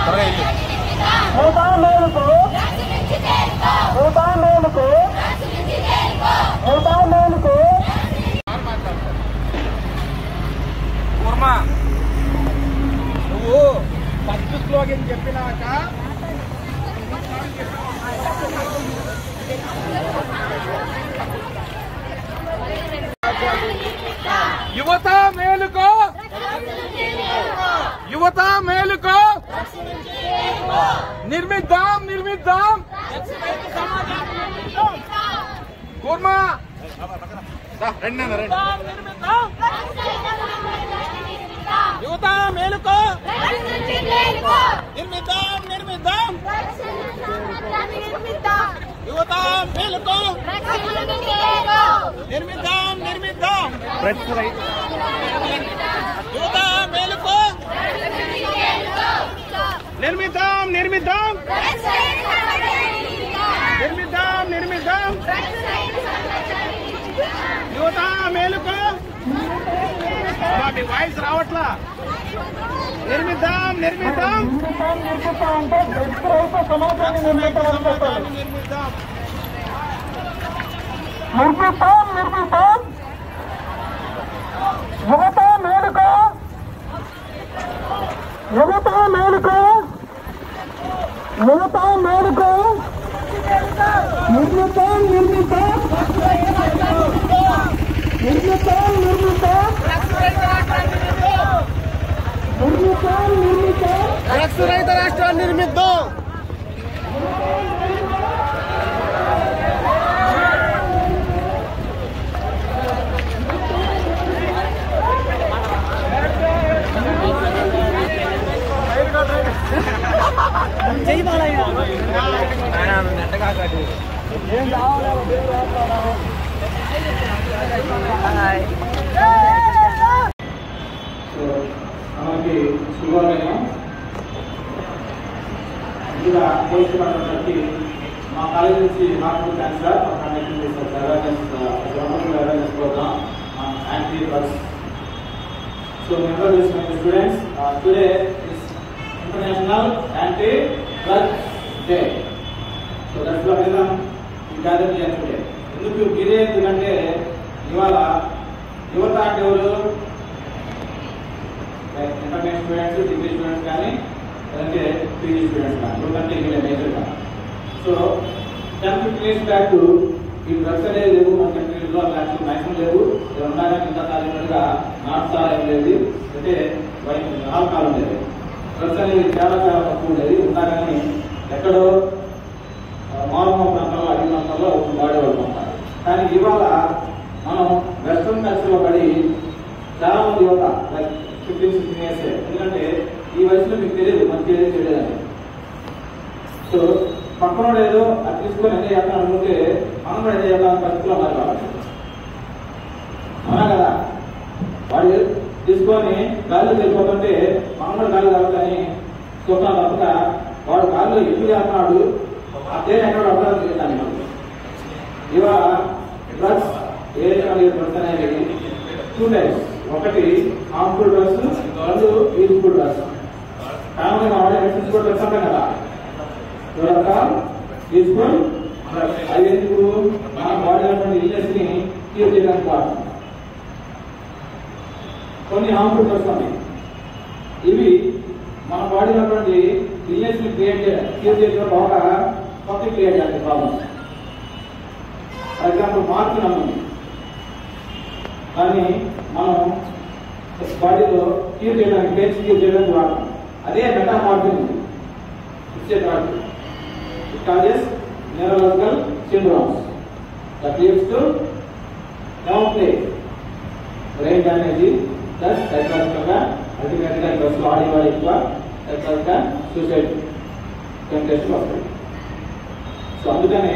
యువత మేలుకు యువత మేలుకు యువత మేలుకు కూర్మా నువ్వు ఫస్ట్ స్లోగన్ చెప్పినాక యువత మేలుకో యువత మేలుకో నిర్మిద్దాం నిర్మిద్దాం కూర్మా రా, రండి నాన్న, రండి యువత మేలుకో నిర్మిద్దాం నిర్మిద్దాం యువత మేలుకో నిర్మిద్దాం నిర్మిద్దాం యువత మేలుకో నిర్మిద్దాం నిర్మిద్దాం నిర్మిద్దాం నిర్మిద్దాం యువత మేలుకో అమ్మా, మీ వాయిస్ రావట్లా నిర్మిద్దాం నిర్మిద్దాం నిర్మితం నిర్మితం అంటే వ్యక్తిరహిత సమాజాన్ని నిర్మితం అని చెప్పాలి నిర్మిద్దాం నిర్మితం నిర్మితం యువత మేలుకు యువత మేలుకు యువత మేలుకు నిర్మితం నిర్మితం నిర్మితం నిర్మితం నిర్మితం నిర్మితం డ్రగ్స్ రహిత రాష్ట్రాన్ని నిర్మిద్దాం సో మనకి శుభోదయం ముందుగా కోరుకున్నటువంటి మా కాలేజ్ నుంచి హార్ట్ఫుల్ థ్యాంక్స్ సార్ మా కండక్ట్ చేశారు awareness wonderful awareness program anti drugs so member this my students today is international anti drugs day so that's the reason we gather here today ఎందుకు మీరే ఎందుకంటే ఇవాళ యువత అంటే ఎవరు ఇంటర్మీడియట్ స్టూడెంట్స్ డిగ్రీ స్టూడెంట్స్ కానీ లేదంటే పీజీ స్టూడెంట్స్ కానీ ఎందుకంటే ఇక్కడ మేజర్గా so ten fifty years back ఈ డ్రగ్స్ అనేది లేవు మన కంట్రీలో అలాంటి మ్యాక్సిమం లేవు ఇది ఉన్నా కానీ ఇంత కాలినట్టుగా నాట్ సార్ ఏం లేదు అంటే వైన్ ఆల్కహాల్ ఉండేది డ్రగ్స్ అనేది చాలా చాలా తక్కువ ఉండేది ఉన్నా కానీ ఎక్కడో మారుమూల ప్రాంతాల్లో అడిగి ప్రాంతాల్లో వాడేవాళ్ళు ఉంటారు కానీ ఇవాళ మనం వెస్ట్రన్ కల్చర్లో పడి చాలా మంది యువత లైక్ ఫిఫ్టీన్ సిక్స్టీన్ ఇయర్స్ ఎందుకంటే ఈ వయసులో మీకు తెలియదు మంచి ఏదో తెలియదని సో పక్కనోడు ఏదో అది తీసుకొని ఎంజాయ్ చేస్తాను అనుకుంటే మనం కూడా ఎంజాయ్ చేద్దాం పరిస్థితిలో మరి వాళ్ళు అవునా కదా వాడు తీసుకొని గాలిలో వెళ్ళిపోతుంటే మనం కూడా గాలి తాగుతాని చూద్దాం తప్పక వాడు గాలిలో ఎందుకు చేస్తున్నాడు ఆ తేనె ఎక్కడ అర్థం చేస్తాను మనకి ఇవాళ డ్రగ్స్ ఏ రకాల డ్రగ్స్ అనేవి టూ టైప్స్ ఒకటి హార్మ్ఫుల్ డ్రగ్స్ రెండు యూజ్ఫుల్ డ్రగ్స్ కామన్ గా వాడే మెడిసిన్స్ కూడా డ్రగ్స్ అంటాం కదా ఇవాళ యూజ్ఫుల్ అవి ఎందుకు మన బాడీ ఇల్నెస్ ని క్యూర్ చేయడానికి వాడుతుంది కొన్ని హార్మ్ఫుల్ డ్రగ్స్ ఉన్నాయి ఇవి మన బాడీలో ఉన్నటువంటి ఇల్నెస్ ని క్రియేట్ క్యూర్ చేయడం బాగా కొత్త క్రియేట్ చేయాలి ప్రాబ్లమ్స్ ఫర్ ఎగ్జాంపుల్ మార్పు నమ్ముంది కానీ మనం బాడీలో క్యూర్ చేయడానికి పెయిన్స్ క్యూర్ చేయడానికి వాడతాం అదే మెటా మార్పిన్ ఉంది ఇచ్చే drug it causes neurological syndromes that leads to down play brain damage plus psychological గా అల్టిమేట్ గా డ్రగ్స్ వాడి వాడి ఎక్కువ సైకలాజికల్ గా సూసైడ్ టెంప్టేషన్ వస్తాయి సో అందుకనే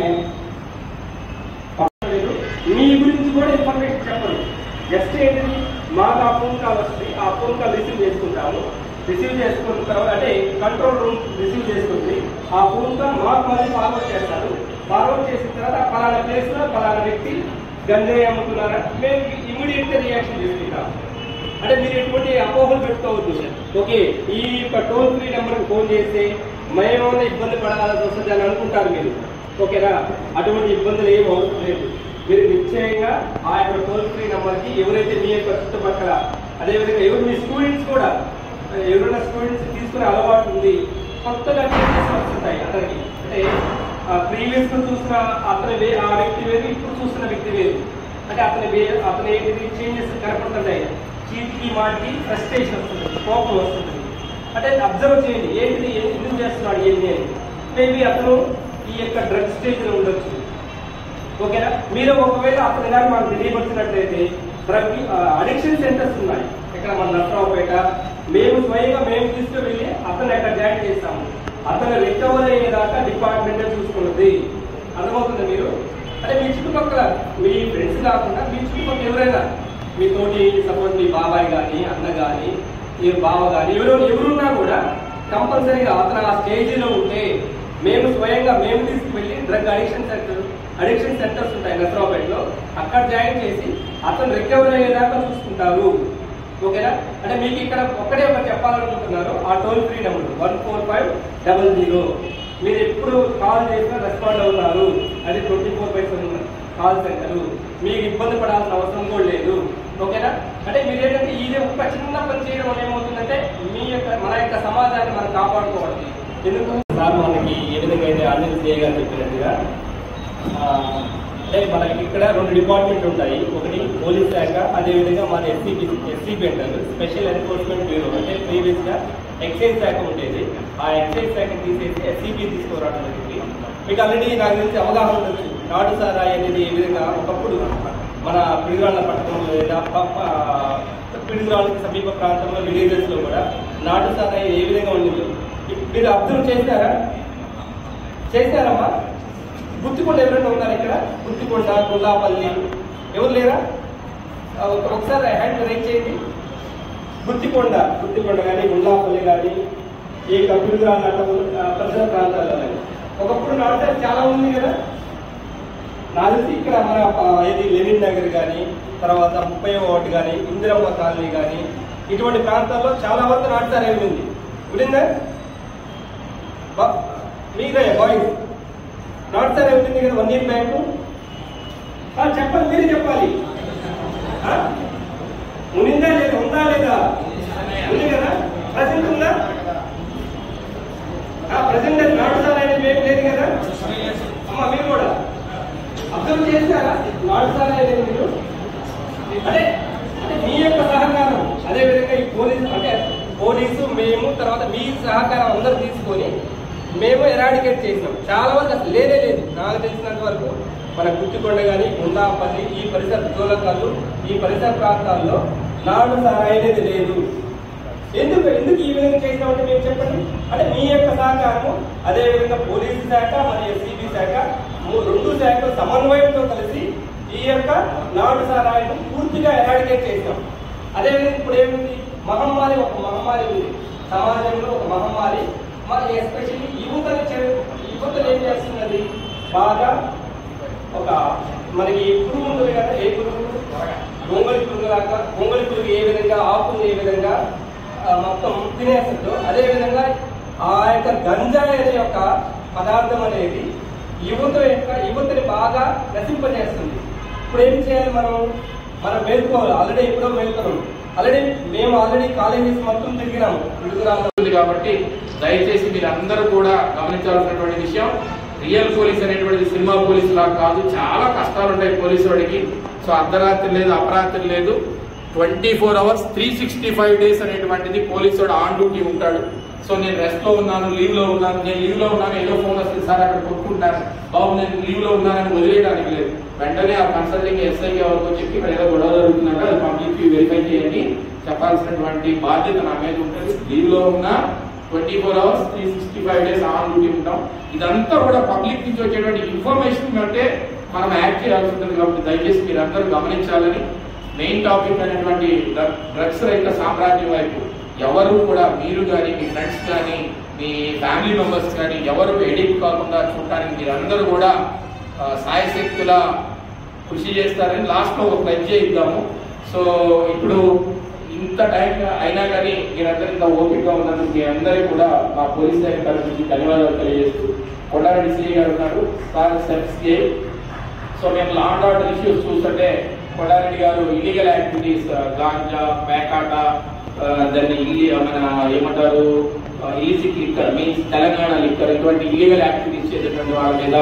లేదు మీ గురించి కూడా ఇన్ఫర్మేషన్ చెప్పండి జస్ట్ ఏంటిది మాకు ఆ ఫోన్ కాల్ వస్తుంది ఆ ఫోన్ కాల్ రిసీవ్ చేసుకుంటాము రిసీవ్ చేసుకున్న తర్వాత అంటే కంట్రోల్ రూమ్ రిసీవ్ చేసుకుంది ఆ ఫోన్ కాల్ మాకు మళ్ళీ ఫార్వర్డ్ చేస్తారు ఫార్వర్డ్ చేసిన తర్వాత ఆ పలానా ప్లేస్ లో పలానా వ్యక్తి గంజాయి అమ్ముతున్నారా మేము ఇమీడియట్ గా రియాక్షన్ తీసుకుంటాం అంటే మీరు ఎటువంటి అపోహలు పెట్టుకోవద్దు ఓకే ఈ యొక్క టోల్ ఫ్రీ నెంబర్కి ఫోన్ చేస్తే మేమేమైనా ఇబ్బంది పడాల్సి వస్తుంది అని అనుకుంటారు మీరు ఓకేనా అటువంటి ఇబ్బందులు ఏం అవసరం లేదు మీరు నిశ్చయంగా ఆ యొక్క టోల్ ఫ్రీ నెంబర్కి ఎవరైతే మీ యొక్క చుట్టుపక్కల అదేవిధంగా ఎవరు మీ స్టూడెంట్స్ కూడా ఎవరైనా స్టూడెంట్స్ తీసుకునే అలవాటు ఉంది కొత్తగా చేంజెస్ వస్తుంటాయి అతనికి అంటే ప్రీవియస్ గా చూసిన అతని వే ఆ వ్యక్తి వేరు ఇప్పుడు చూస్తున్న వ్యక్తి వేరు అంటే అతని వే అతని ఏంటిది చేంజెస్ కనపడుతుంటాయి చీటికి మాటికి ఫ్రస్ట్రేషన్ వస్తుంది కోపం వస్తుంది అంటే అబ్జర్వ్ చేయండి ఏంటిది ఏ- ఎందుకు చేస్తున్నాడు ఏంటి అని మేబీ అతను ఈ యొక్క డ్రగ్ స్టేజ్ లో ఉండొచ్చు ఓకేనా మీరు ఒకవేళ అతను కానీ మనకు తెలియపరిచినట్లయితే డ్రగ్ అడిక్షన్ సెంటర్స్ ఉన్నాయి ఇక్కడ మన నర్సరావుపేట మేము స్వయంగా మేము తీసుకువెళ్ళి అతను అక్కడ జాయిన్ చేస్తాము అతను రికవర్ అయ్యేదాకా డిపార్ట్మెంట్ చూసుకున్నది అర్థమవుతుంది మీరు అంటే మీ చుట్టుపక్కల మీ ఫ్రెండ్స్ కాకుండా మీ చుట్టుపక్కల ఎవరైనా మీ తోటి సపోజ్ మీ బాబాయ్ కానీ అన్న కానీ ఈ బావ కానీ ఎవరు ఎవరున్నా కూడా కంపల్సరీగా అతను ఆ స్టేజీలో ఉంటే మేము స్వయంగా మేము తీసుకువెళ్ళి drug addiction center addiction centers ఉంటాయి నసరావుపేటలో అక్కడ జాయిన్ చేసి అతను రికవర్ అయ్యేదాకా చూసుకుంటారు ఓకేనా అంటే మీకు ఇక్కడ ఒక్కటే ఒకటి చెప్పాలనుకుంటున్నారు ఆ toll free number one four five double zero మీరు ఎప్పుడు కాల్ చేసినా రెస్పాండ్ అవుతారు అది twenty four by seven call center మీకు ఇబ్బంది పడాల్సిన అవసరం కూడా లేదు ఓకేనా అంటే మీరు ఏంటంటే ఇది ఒక్క చిన్న పని చేయడం వల్ల ఏమవుతుందంటే మీ యొక్క మన యొక్క సమాజాన్ని మనం కాపాడుకోవాలి ఎందుకు సార్ మనకి ఏ విధంగా అయితే ఆంజనేయ సిఐ గారు చెప్పినట్టుగా ఆ, అంటే మనకి ఇక్కడ రెండు డిపార్ట్మెంట్ ఉంటాయి ఒకటి పోలీస్ శాఖ అదేవిధంగా మన ఎస్సీబీ ఎస్సీబీ అంటారు స్పెషల్ ఎన్ఫోర్స్మెంట్ బ్యూరో అంటే ప్రీవియస్ గా ఎక్సైజ్ శాఖ ఉండేది ఆ ఎక్సైజ్ శాఖ తీసేసి ఎస్సీబీ తీసుకురావడం జరిగింది మీకు ఆల్రెడీ నాకు తెలిసి అవగాహన ఉండొచ్చు నాటు సారాయి అనేది ఏ విధంగా ఒకప్పుడు మన పిడుగాళ్ళ పట్టణంలో లేదా ప- పిడుగురాళ్ళకి సమీప ప్రాంతంలో విలేజెస్ లో కూడా నాటు సారాయి ఏ విధంగా ఉండిందో మీరు అబ్జర్వ్ చేశారా చేశారమ్మా గుత్తికొండ ఎవరైనా ఉన్నారు ఇక్కడ గుత్తికొండ గుల్లాపల్లి ఎవరు లేరా ఆ, ఒక- ఒకసారి హ్యాండ్ రైట్ చేయండి గుత్తికొండ గుత్తికొండ కానీ గుల్లాపల్లి కానీ ఈ పిడుగురాళ్ళ పరిసర ప్రాంతాల్లో కానీ ఒకప్పుడు నాటే చాలా ఉంది కదా నాకు తెలిసి ఇక్కడ మన ఆ, ఇది లెనిన్ నగర్ కానీ తర్వాత ముప్పై ఒకటి కానీ ఇందిరమ్మ కాలనీ కానీ ఇటువంటి ప్రాంతాల్లో చాలా వరకు నాటుతారు ఏమింది ఉండిందా బా- మీరే బాయ్స్ నాటుతారు ఏమిటి కదా వన్ ఇయర్ బ్యాక్ ఆ, చెప్పండి మీరే చెప్పాలి ఆ? ఉనిందా లేదా ఉందా లేదా ఉంది కదా ప్రజెంట్ ఉందా ప్రజెంట్ నాటుతారు అనేది ఏం లేదు కదా అమ్మ మీరు కూడా అబ్జర్వ్ చేశారా నాటుతారా అనేది మీరు అంటే అంటే మీ యొక్క సహకారం అదే విధంగా ఈ పోలీసు అంటే పోలీసు మేము తర్వాత మీ సహకారం అందరూ తీసుకొని మేము ఎరాడికేట్ చేసినాం చాలా వరకు అసలు లేనే లేదు నాకు తెలిసినంత వరకు మన గుత్తికొండ కానీ గుండాపల్లి ఈ పరిసర జోలకాలు ఈ పరిసర ప్రాంతాల్లో నాడు సారాయి అనేది లేదు ఎందుకు ఎందుకు ఈ విధంగా చేసినామంటే మేము చెప్పండి అంటే మీ యొక్క సహకారము అదే విధంగా పోలీసు శాఖ మరియు ఎస్సీబీ శాఖ మూ- రెండు శాఖల సమన్వయంతో కలిసి ఈ యొక్క నాడు సారాయిని పూర్తిగా ఎరాడికేట్ చేసినాం అదేవిధంగా ఇప్పుడు ఏముంది మహమ్మారి ఒక మహమ్మారి ఉంది సమాజంలో ఒక మహమ్మారి మరి ఎస్పెషల్లీ యువతని చే- యువతలు ఏం చేస్తున్నది బాగా ఒక మనకి పురుగు ఉంటుంది కదా ఏ పురుగు గొంగళి పురుగు లాగా గొంగళి పురుగు ఏ విధంగా ఆకుని ఏ విధంగా ఆ, మొత్తం తినేస్తుందో అదే విధంగా ఆ యొక్క గంజాయి అనే యొక్క పదార్థం అనేది యువత యొక్క యువతని బాగా నశింపజేస్తుంది ఇప్పుడు ఏం చేయాలి మనం మనం మేల్కోవాలి ఆల్రెడీ ఎప్పుడో మేల్కొన్నాం ఆల్రెడీ మేము ఆల్రెడీ కాలేజెస్ మొత్తం తిరిగినాము విడుదల ఉంది కాబట్టి దయచేసి మీరు అందరూ కూడా గమనించాల్సినటువంటి విషయం రియల్ పోలీస్ అనేటువంటిది సినిమా పోలీస్ లాగా కాదు చాలా కష్టాలు ఉంటాయి పోలీసు వాడికి సో అర్ధరాత్రి లేదు అపరాత్రి లేదు twenty four hours three sixty five days అనేటువంటిది పోలీసు వాడు ఆన్ డ్యూటీ ఉంటాడు సో నేను రెస్ట్ లో ఉన్నాను లీవ్ లో ఉన్నాను నేను లీవ్ లో ఉన్నాను ఏదో ఫోన్ వస్తుంది సార్ అక్కడ కొట్టుకుంటాను బాబు నేను లీవ్ లో ఉన్నానని వదిలేయడానికి లేదు వెంటనే ఆ కన్సల్టింగ్ ఎస్ఐ ఎవరికో చెప్పి ఇక్కడ ఏదో గొడవ జరుగుతుందంటే అది పబ్లిక్ వెరిఫై చేయండి చెప్పాల్సినటువంటి బాధ్యత నా మీద ఉంటుంది లీవ్ లో ఉన్నా twenty four hours three sixty five days on duty ఉంటాం ఇదంతా కూడా పబ్లిక్ నుంచి వచ్చేటువంటి ఇన్ఫర్మేషన్ కంటే మనం యాక్ట్ చేయాల్సి ఉంటుంది కాబట్టి దయచేసి మీరు అందరూ గమనించాలని మెయిన్ టాపిక్ అనేటువంటి డ్రగ్స్ రహిత సామ్రాజ్యం వైపు ఎవరు కూడా మీరు కానీ మీ ఫ్రెండ్స్ కానీ మీ ఫ్యామిలీ మెంబర్స్ కానీ ఎవరు ఎడిక్ట్ కాకుండా చూడటానికి మీరందరూ కూడా ఆ, సాయశక్తుల కృషి చేస్తారని లాస్ట్ లో ఒక ప్లెడ్జ్ ఇద్దాము సో ఇప్పుడు ఇంత టైం అయినా కానీ మీరందరూ ఇంత ఓపికగా ఉన్నందుకు మీ అందరికీ కూడా మా పోలీస్ శాఖ తరఫు నుంచి ధన్యవాదాలు తెలియజేస్తూ కొండారెడ్డి సిఐ గారు ఉన్నారు సార్ సిఐ సో మేము లా అండ్ ఆర్డర్ ఇష్యూస్ చూస్తుంటే కొండారెడ్డి గారు ఇల్లీగల్ యాక్టివిటీస్ గాంజా పేకాట ఆ, దాన్ని ఇల్లి మన ఏమంటారు illicit liquor means Telangana liquor ఇటువంటి ఇల్లీగల్ యాక్టివిటీస్ చేసేటువంటి వాళ్ళ మీద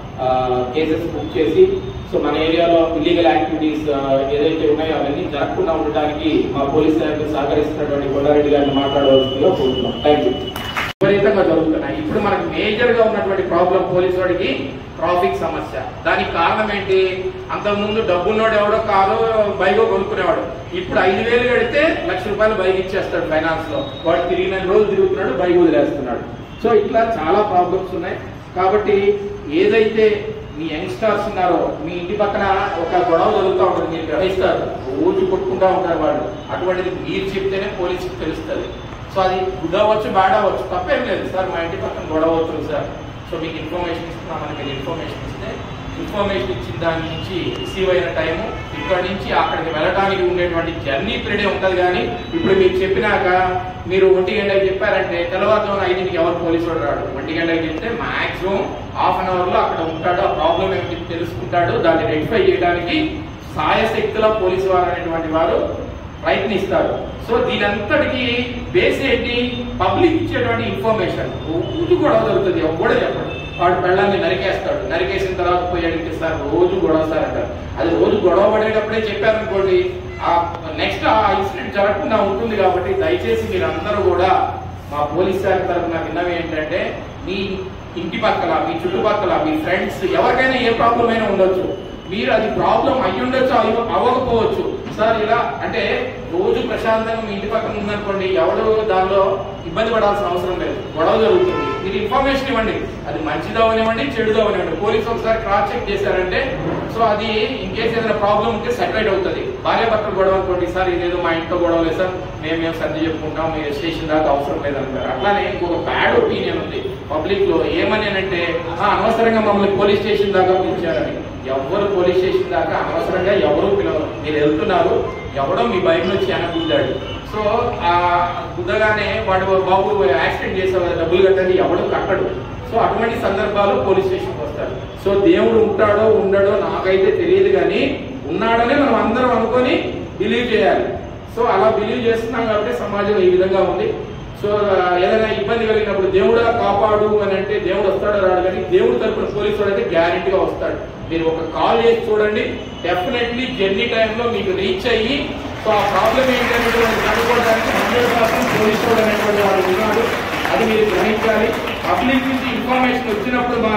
కేసెస్ బుక్ చేసి సో మన ఏరియాలో ఇల్లీగల్ యాక్టివిటీస్ ఏదైతే ఉన్నాయో అవన్నీ జరగకుండా ఉండడానికి మా పోలీస్ శాఖ సహకరిస్తున్నటువంటి కొండారెడ్డి గారిని మాట్లాడవలసిందిగా కోరుతున్నాం థ్యాంక్ యూ విపరీతంగా జరుగుతున్నాయి ఇప్పుడు మనకు మేజర్ గా ఉన్నటువంటి ప్రాబ్లం పోలీసు వాడికి ట్రాఫిక్ సమస్య దానికి కారణం ఏంటి అంతకుముందు డబ్బున్నోడు ఎవడో కారు బైక్ కొనుక్కునేవాడు ఇప్పుడు ఐదు వేలు కడితే లక్ష రూపాయలు బైక్ ఇచ్చేస్తాడు ఫైనాన్స్ లో వాడు తిరిగిన రోజులు తిరుగుతున్నాడు బైక్ వదిలేస్తున్నాడు సో ఇట్లా చాలా ప్రాబ్లమ్స్ ఉన్నాయి కాబట్టి ఏదైతే మీ యంగ్స్టర్స్ ఉన్నారో మీ ఇంటి పక్కన ఒక గొడవ జరుగుతూ ఉంటుంది మీరు గ్రహిస్తారు రోజు కొట్టుకుంటా ఉంటారు వాళ్ళు అటువంటిది మీరు చెప్తేనే పోలీసుకి తెలుస్తుంది సో అది గుడ్ అవ్వచ్చు బ్యాడ్ అవ్వచ్చు తప్పేం లేదు సార్ మా ఇంటి పక్కన గొడవ అవుతుంది సార్ సో మీకు ఇన్ఫర్మేషన్ ఇస్తున్నామని మీరు ఇన్ఫర్మేషన్ ఇస్తే ఇన్ఫర్మేషన్ ఇచ్చిన దాని నుంచి రిసీవ్ అయిన టైము ఇక్కడ నుంచి అక్కడికి వెళ్ళడానికి ఉండేటువంటి జర్నీ పీరియడే ఉంటుంది కానీ ఇప్పుడు మీరు చెప్పినాక మీరు ఒంటి గంటకి చెప్పారంటే తెల్లవారుజామున ఐదింటికి ఎవరు పోలీసు వాడు రాడు ఒంటి గంటకి చెప్తే మాక్సిమం హాఫ్ అన్ అవర్ లో అక్కడ ఉంటాడు ఆ ప్రాబ్లం ఏమిటి తెలుసుకుంటాడు దాన్ని రెక్టిఫై చేయడానికి సాయశక్తుల పోలీసు వారు అనేటువంటి వారు ప్రయత్నిస్తారు సో దీనంతటికి బేస్ ఏంటి పబ్లిక్ ఇచ్చేటువంటి ఇన్ఫర్మేషన్ రోజు గొడవ జరుగుతుంది ఎవడో చెప్పడు వాడు పెళ్ళాన్ని నరికేస్తాడు నరికేసిన తర్వాత పోయి అడిగితే సార్ రోజు గొడవ సార్ అంటారు అది రోజు గొడవ పడేటప్పుడే చెప్పారనుకోండి ఆ నెక్స్ట్ ఆ ఇన్సిడెంట్ జరగకుండా ఉంటుంది కాబట్టి దయచేసి మీరందరూ కూడా మా పోలీస్ శాఖ తరఫున విన్నవి ఏంటంటే మీ ఇంటి పక్కల మీ చుట్టుపక్కల మీ ఫ్రెండ్స్ ఎవరికైనా ఏ ప్రాబ్లం అయినా ఉండొచ్చు మీరు అది ప్రాబ్లం అయ్యి ఉండొచ్చు అయ్యి- అవ్వకపోవచ్చు సార్ ఇలా అంటే రోజు ప్రశాంతంగా మీ ఇంటి పక్కన ఉందనుకోండి ఎవడు దానిలో ఇబ్బంది పడాల్సిన అవసరం లేదు గొడవ జరుగుతుంది మీరు ఇన్ఫర్మేషన్ ఇవ్వండి అది మంచిదో అవనివ్వండి చెడుదో అవనివ్వండి పోలీసు ఒకసారి క్రాస్ చెక్ చేశారంటే సో అది ఇన్ కేసు ఏదైనా ప్రాబ్లం ఉంటే సెటిలైట్ అవుతుంది భార్య భర్తలు గొడవ అనుకోండి సార్ ఇదేదో మా ఇంట్లో గొడవ లేదు సార్ మేము మేము సర్ది చెప్పుకుంటాం మీరు స్టేషన్ దాకా అవసరం లేదంటారు అట్లానే ఇంకొక బ్యాడ్ ఒపీనియన్ ఉంది పబ్లిక్ లో ఏమని అంటే "ఆ, అనవసరంగా మమ్మల్ని పోలీస్ స్టేషన్ దాకా పిలిచారని ఎవరు పోలీస్ స్టేషన్ దాకా అనవసరంగా ఎవరు పిలవరు మీరు వెళ్తున్నారు ఎవడో మీ బైక్ నుంచి వెనక గుద్దాడు సో ఆ గుద్దగానే వాడు బాబు యాక్సిడెంట్ చేసే డబ్బులు కట్టండి ఎవడు కట్టడు సో అటువంటి సందర్భాలు పోలీస్ స్టేషన్కి వస్తారు సో దేవుడు ఉంటాడో ఉండడో నాకైతే తెలియదు కానీ ఉన్నాడనే మనం అందరం అనుకొని బిలీవ్ చేయాలి సో అలా బిలీవ్ చేస్తున్నాం కాబట్టి సమాజం ఈ విధంగా ఉంది సో ఆ, ఏదైనా ఇబ్బంది కలిగినప్పుడు దేవుడా కాపాడు అని అంటే దేవుడు వస్తాడో రాడు కానీ దేవుడు తరపున పోలీసు వాడు అయితే గ్యారెంటీగా వస్తాడు మీరు ఒక కాల్ చేసి చూడండి డెఫినెట్లీ జర్నీ టైంలో మీకు రీచ్ అయ్యి సో ఆ ప్రాబ్లం ఏంటనేటువంటి కనుక్కోవడానికి హండ్రెడ్ పర్సెంట్ పోలీసు వాడు అనేటువంటి వాడు ఉన్నాడు అది మీరు గ్రహించాలి పబ్లిక్ నుంచి ఇన్ఫర్మేషన్ వచ్చినప్పుడు మా